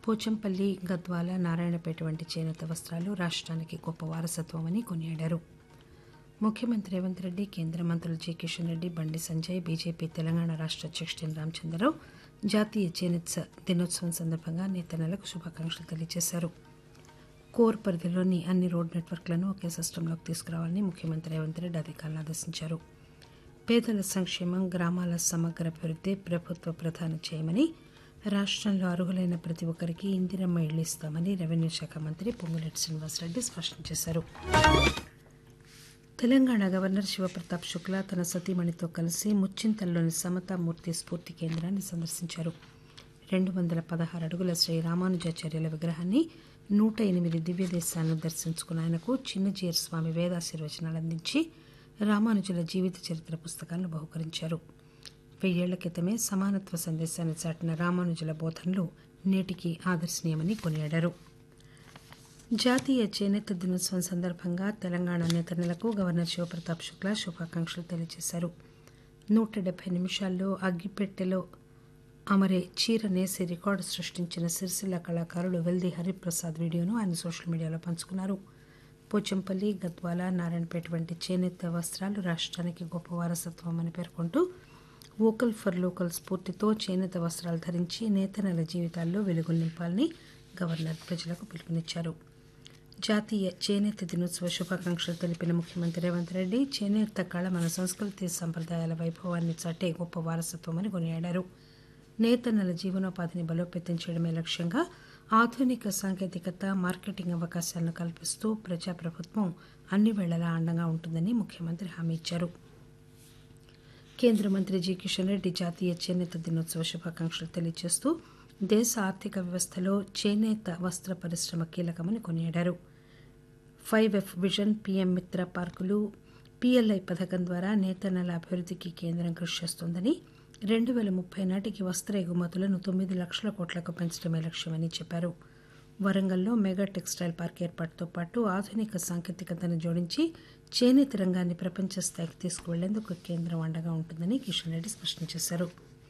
పోచంపల్లి గద్వాల నారాయణపేట వంటి చేనేత వస్త్రాలు రాష్ట్రానికి గొప్ప వారసత్వమని కొనియాడారు ముఖ్యమంత్రి రేవంత్ రెడ్డి కేంద్ర మంత్రులు జి కిషన్ రెడ్డి బండి సంజయ్ బీజేపీ తెలంగాణ రాష్ట్ర అధ్యక్షుడు ఎన్ రామచంద్రరావు జాతీయ చేనేత దినోత్సవం సందర్భంగా నేతన్నలకు శుభాకాంక్షలు తెలియజేశారు కోర్ పరిధిలోని అన్ని రోడ్ నెట్వర్క్లను ఒకే సిస్టంలోకి తీసుకురావాలని ముఖ్యమంత్రి రేవంత్ రెడ్డి అధికారులను ఆదేశించారు పేదల సంక్షేమం గ్రామాల సమగ్ర అభివృద్ధి ప్రభుత్వ ప్రధాన చేయమని రాష్ట్రంలో అర్హులైన ప్రతి ఒక్కరికి ఇందిరమ్మ ఇళ్లు ఇస్తామని రెవెన్యూ శాఖ మంత్రి పొంగులేటి శ్రీనివాసరెడ్డి స్పష్టం చేశారు తెలంగాణ గవర్నర్ శివప్రతాప్ శుక్లా తన సతీమణితో కలిసి ముచ్చింతల్లోని సమతామూర్తి స్ఫూర్తి కేంద్రాన్ని సందర్శించారు రెండు వందల పదహారు అడుగుల శ్రీ రామానుజాచార్యుల విగ్రహాన్ని నూట ఎనిమిది దివ్య దేశాలను దర్శించుకున్న ఆయనకు చిన్నజీయర్ స్వామి వేదాశీర్వచనాలు అందించి రామానుజుల జీవిత చరిత్ర పుస్తకాలను బహుకరించారు వెయ్యేళ్ల క్రితమే సమానత్వ సందేశాన్ని చాటిన రామానుజుల బోధనలు నేటికి ఆదర్శనీయమని కొనియాడారు జాతీయ చేనేత దినోత్సవం సందర్భంగా తెలంగాణ నేతన్నలకు గవర్నర్ శివప్రతాప్ శుక్లా శుభాకాంక్షలు తెలియజేశారు నూట డెబ్బై నిమిషాల్లో అగ్గిపెట్టెలో అమరే చీర నేసి రికార్డు సృష్టించిన సిరిసిల్ల కళాకారులు వెల్ది హరిప్రసాద్ వీడియోను ఆయన సోషల్ మీడియాలో పంచుకున్నారు పోచంపల్లి గద్వాల నారాయణపేట వంటి చేనేత వస్త్రాలు రాష్ట్రానికి గొప్ప వారసత్వం అని పేర్కొంటూ వోకల్ ఫర్ లోకల్ స్ఫూర్తితో చేనేత వస్త్రాలు ధరించి నేతనల జీవితాల్లో వెలుగులు నింపాలని గవర్నర్ ప్రజలకు పిలుపునిచ్చారు జాతీయ చేనేత దినోత్సవ శుభాకాంక్షలు తెలిపిన ముఖ్యమంత్రి రేవంత్ రెడ్డి చేనేత కళ మన సంస్కృతి సంప్రదాయాల వైభవాన్ని చాటే గొప్ప వారసత్వమని కొనియాడారు నేతన్నల జీవనోపాధిని బలోపేతం చేయడమే లక్ష్యంగా ఆధునిక సాంకేతికత మార్కెటింగ్ అవకాశాలను కల్పిస్తూ ప్రజాప్రభుత్వం అన్ని వేళలా అండగా ఉంటుందని ముఖ్యమంత్రి హామీ ఇచ్చారు కేంద్ర మంత్రి జి కిషన్ రెడ్డి జాతీయ చేనేత దినోత్సవ శుభాకాంక్షలు తెలియజేస్తూ దేశ ఆర్థిక వ్యవస్థలో చేనేత వస్త్ర పరిశ్రమ కీలకమని కొనియాడారు ఫైవ్ ఎఫ్ విజన్ పీఎం మిత్ర పార్కులు పీఎల్ఐ పథకం ద్వారా నేతన్నల అభివృద్ధికి కేంద్రం కృషి చేస్తోందని రెండు వేల ముప్పై నాటికి వస్త్ర ఎగుమతులను తొమ్మిది లక్షల కోట్లకు పెంచడమే లక్ష్యమని చెప్పారు వరంగల్లో మెగా టెక్స్టైల్ పార్క్ ఏర్పాటుతో పాటు ఆధునిక సాంకేతికతను జోడించి చేనేత రంగాన్ని ప్రపంచ స్థాయికి తీసుకువెళ్లేందుకు కేంద్రం అండగా ఉంటుందని కిషన్ రెడ్డి స్పష్టం చేశారు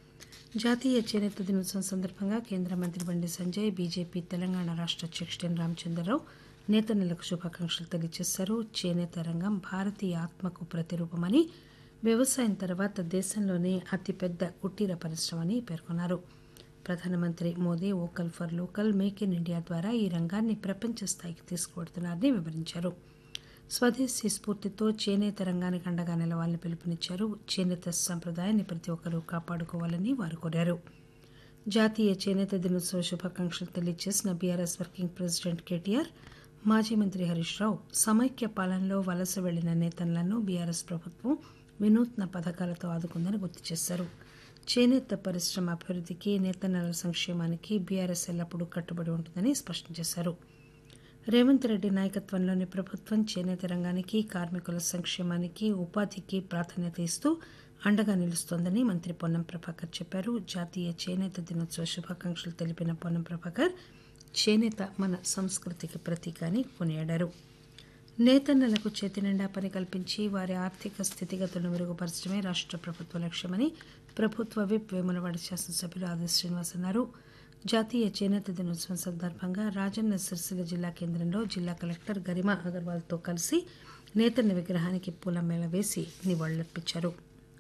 జాతీయ చేనేత దినోత్సవం సందర్భంగా కేంద్ర మంత్రి బండి సంజయ్ బీజేపీ తెలంగాణ రాష్ట్ర అధ్యక్షుడు ఎన్ రామచంద్రరావు నేతన్నలకు శుభాకాంక్షలు తెలియజేశారు చేనేత రంగం భారతీయ ఆత్మకు ప్రతిరూపమని వ్యవసాయం తర్వాత దేశంలోనే అతిపెద్ద కుటీర పరిశ్రమ అని పేర్కొన్నారు ప్రధానమంత్రి Modi vocal for local make in India ద్వారా ఈ రంగాన్ని ప్రపంచ స్థాయికి తీసుకువెడుతున్నారని వివరించారు స్వదేశీ స్ఫూర్తితో చేనేత రంగానికి అండగా నిలవాలని పిలుపునిచ్చారు చేనేత సంప్రదాయాన్ని ప్రతి ఒక్కరూ కాపాడుకోవాలని వారు కోరారు జాతీయ చేనేత దినోత్సవ శుభాకాంక్షలు తెలియజేసిన బీఆర్ఎస్ వర్కింగ్ ప్రెసిడెంట్ కేటీఆర్ మాజీ మంత్రి హరీష్ రావు సమైక్య పాలనలో వలస వెళ్లిన నేతలను బీఆర్ఎస్ ప్రభుత్వం వినూత్న పథకాలతో ఆదుకుందని గుర్తు చేశారు చేనేత పరిశ్రమ అభివృద్ధికి నేతన్నల సంక్షేమానికి బీఆర్ఎస్ ఎల్లప్పుడూ కట్టుబడి ఉంటుందని స్పష్టం చేశారు రేవంత్ రెడ్డి నాయకత్వంలోని ప్రభుత్వం చేనేత రంగానికి కార్మికుల సంక్షేమానికి ఉపాధికి ప్రాధాన్యత ఇస్తూ అండగా నిలుస్తోందని మంత్రి పొన్నం ప్రభాకర్ చెప్పారు జాతీయ చేనేత దినోత్సవ శుభాకాంక్షలు తెలిపిన పొన్నం ప్రభాకర్ చేనేత మన సంస్కృతికి ప్రతీక అని కొనియాడారు నేతన్నలకు చేతి నిండా పని కల్పించి వారి ఆర్థిక స్థితిగతులను మెరుగుపరచడమే రాష్ట్ర ప్రభుత్వ లక్ష్యమని ప్రభుత్వ విప్ వేములవాడ శాసనసభ్యులు ఆది శ్రీనివాస్ అన్నారు జాతీయ చేనేత దినోత్సవం సందర్భంగా రాజన్న సిరిసిల్ల జిల్లా కేంద్రంలో జిల్లా కలెక్టర్ గరిమా అగర్వాల్తో కలిసి నేతన్న విగ్రహానికి పూలమేళ వేసి నివాళులర్పించారు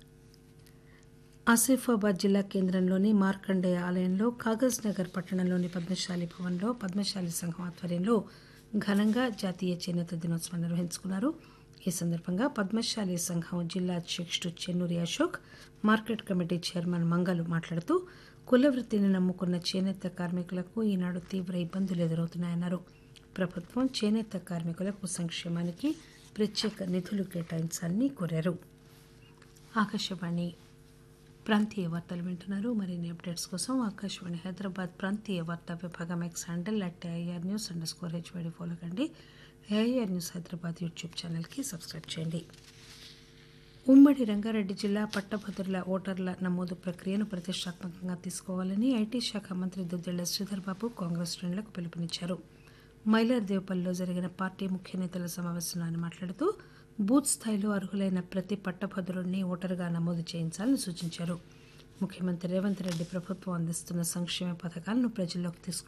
ఆసిఫాబాద్ జిల్లా కేంద్రంలోని మార్కండేయ ఆలయంలో కాగజ్ నగర్ పట్టణంలోని పద్మశాలి భవన్లో పద్మశాలి సంఘం ఆధ్వర్యంలో ఘనంగా జాతీయ చేనేత దినోత్సవం నిర్వహించుకున్నారు ఈ సందర్భంగా పద్మశాలి సంఘం జిల్లా అధ్యక్షుడు Chennuri Ashok market committee chairman మంగలు మాట్లాడుతూ కుల వృత్తిని నమ్ముకున్న చేనేత కార్మికులకు ఈనాడు తీవ్ర ఇబ్బందులు ఎదురవుతున్నాయన్నారు ప్రభుత్వం చేనేత కార్మికులకు సంక్షేమానికి ప్రత్యేక నిధులు కేటాయించాలని కోరారు ఆకాశవాణి ప్రాంతీయ వార్తలు వింటున్నారు మరిన్ని అప్డేట్స్ కోసం ఆకాశవాణి హైదరాబాద్ ప్రాంతీయ వార్తా విభాగం X handle at AIR news underscore HYD follow కండి ఏఐఆర్ న్యూస్ హైదరాబాద్ యూట్యూబ్ ఛానల్కి సబ్స్క్రైబ్ చేయండి ఉమ్మడి రంగారెడ్డి జిల్లా పట్టభద్రుల ఓటర్ల నమోదు ప్రక్రియను ప్రతిష్టాత్మకంగా తీసుకోవాలని ఐటీ శాఖ మంత్రి దుద్దిళ్ల శ్రీధర్బాబు కాంగ్రెస్ శ్రేణులకు పిలుపునిచ్చారు మైలార్దేవపల్లిలో జరిగిన పార్టీ ముఖ్య నేతల సమావేశంలో ఆయన మాట్లాడుతూ బూత్ స్థాయిలో అర్హులైన ప్రతి పట్టభద్రుడిని ఓటరుగా నమోదు చేయించాలని సూచించారు ముఖ్యమంత్రి రేవంత్ రెడ్డి ప్రభుత్వం అందిస్తున్న సంక్షేమ పథకాలను ప్రజల్లోకి తీసుకు